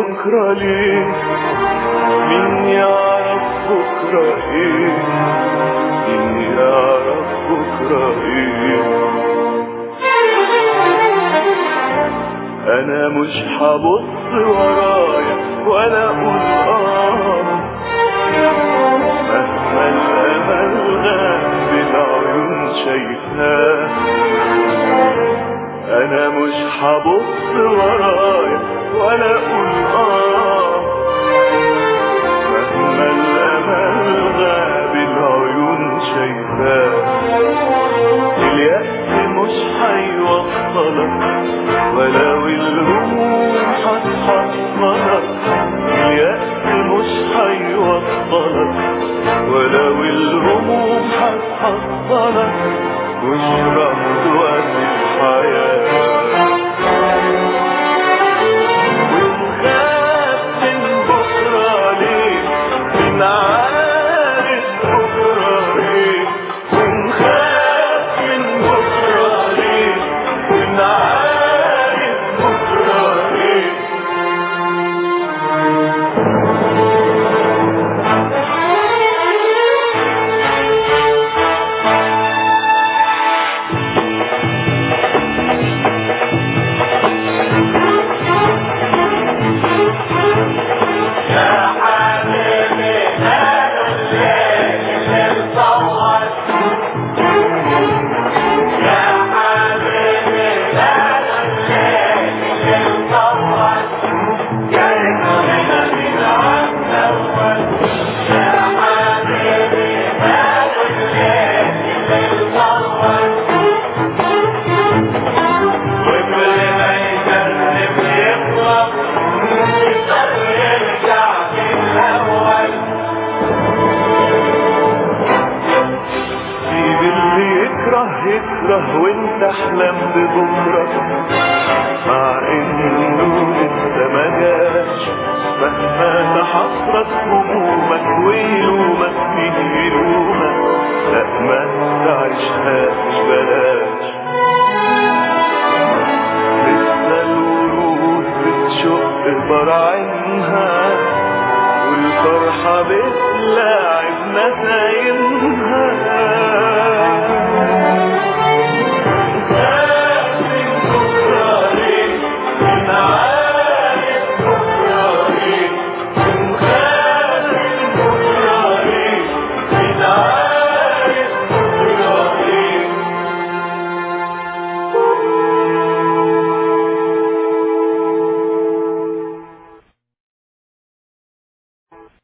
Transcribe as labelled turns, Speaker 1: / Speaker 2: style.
Speaker 1: بكرة ليه مين يعرف بكرة ايه مين يعرف بكرة ايه انا مش هبص ورايا ولا اقول اه مهما الامل غاب بالعيون شايفاه انا مش هبص ورايا ولا اقول اه مهما الامل غاب العيون شايفاه اليأس مش هيوصلك ولو الهموم هتحصلك اليأس مش هيوصلك ولو الهموم هتحصلك واشرب وقت الحياة وتخاف من بكرة ليه من عارف بكرة ايه ونخاف من بكرة ليه من عارف بكرة ايه سيب اللي يكره يكره وانت احلم ببكرة مع انه لسه ما جاش مهما تحصرت همومك ويلومك مين يلومك لا ما تعيشهاش بلاش لسه الورود بتشق براعمها والفرحة بتلاعب نسايمها